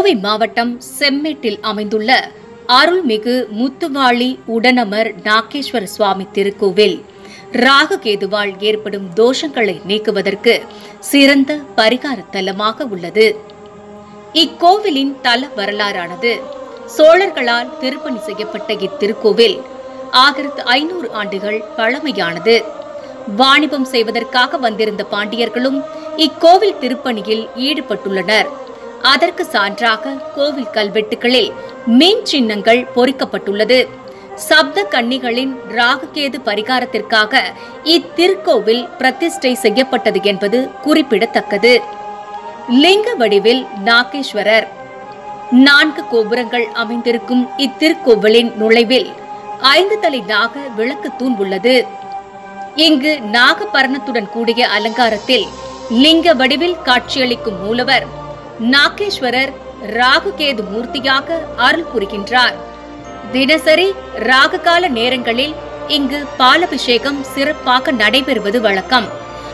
கோவை மாவட்டம் செம்மேட்டில் அமைந்துள்ள அருள்மிகு முத்துவாளி உடனமர் நாகேஸ்வர சுவாமி திருக்கோவில் ராகு கேதுவால் ஏற்படும் தோஷங்களை நீக்குவதற்கு சிறந்த பரிகார தலமாக உள்ளது இக்கோவிலின் தல வரலாறானது சோழர்களால் திருப்பணி செய்யப்பட்ட இத்திருக்கோவில் ஆயிரத்து ஐநூறு ஆண்டுகள் பழமையானது வாணிபம் செய்வதற்காக வந்திருந்த பாண்டியர்களும் இக்கோவில் திருப்பணியில் ஈடுபட்டுள்ளனர் அதற்கு சான்றாக கோவில் கல்வெட்டுகளில் மீன் சின்னங்கள் பொறிக்கப்பட்டுள்ளது சப்த கன்னிகளின் ராகுகேது பரிகாரத்திற்காக இத்திருக்கோவில் பிரதிஷ்டை செய்யப்பட்டது என்பது குறிப்பிடத்தக்கது லிங்க வடிவில் நாகேஸ்வரர் நான்கு கோபுரங்கள் அமைந்திருக்கும் இத்திருக்கோவிலின் நுழைவில் ஐந்து தலை நாக விளக்கு தூண் உள்ளது இங்கு நாகபரணத்துடன் கூடிய அலங்காரத்தில் லிங்க வடிவில் காட்சியளிக்கும் மூலவர் நாகேஸ்வரர் ராகுகேது மூர்த்தியாக அருள் புரிகின்றார் தினசரி ராகுகால நேரங்களில் இங்கு பாலபிஷேகம் சிறப்பாக நடைபெறுவது வழக்கம்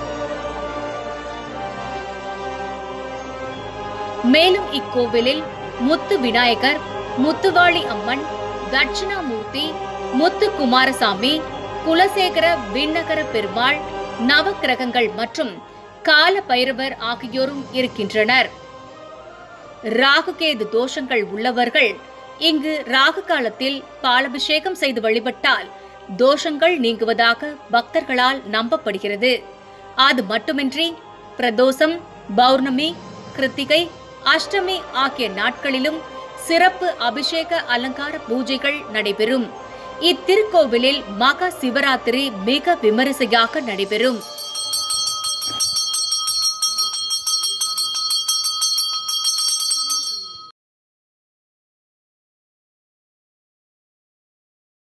மேலும் இக்கோவிலில் முத்து விநாயகர் முத்துவாளி அம்மன் தட்சிணாமூர்த்தி முத்து குமாரசாமி குலசேகர விண்ணகர பெருமாள் நவக்கிரகங்கள் மற்றும் கால பைரவர் ஆகியோரும் இருக்கின்றனர் ராகுகேது தோஷங்கள் உள்ளவர்கள் இங்கு ராகு காலத்தில் பாலபிஷேகம் செய்து வழிபட்டால் தோஷங்கள் நீங்குவதாக பக்தர்களால் நம்பப்படுகிறது அது மட்டுமின்றி பிரதோஷம் பௌர்ணமி கிருத்திகை அஷ்டமி ஆகிய நாட்களிலும் சிறப்பு அபிஷேக அலங்கார பூஜைகள் நடைபெறும் இத்திருக்கோவிலில் மகா சிவராத்திரி மிக விமரிசையாக நடைபெறும்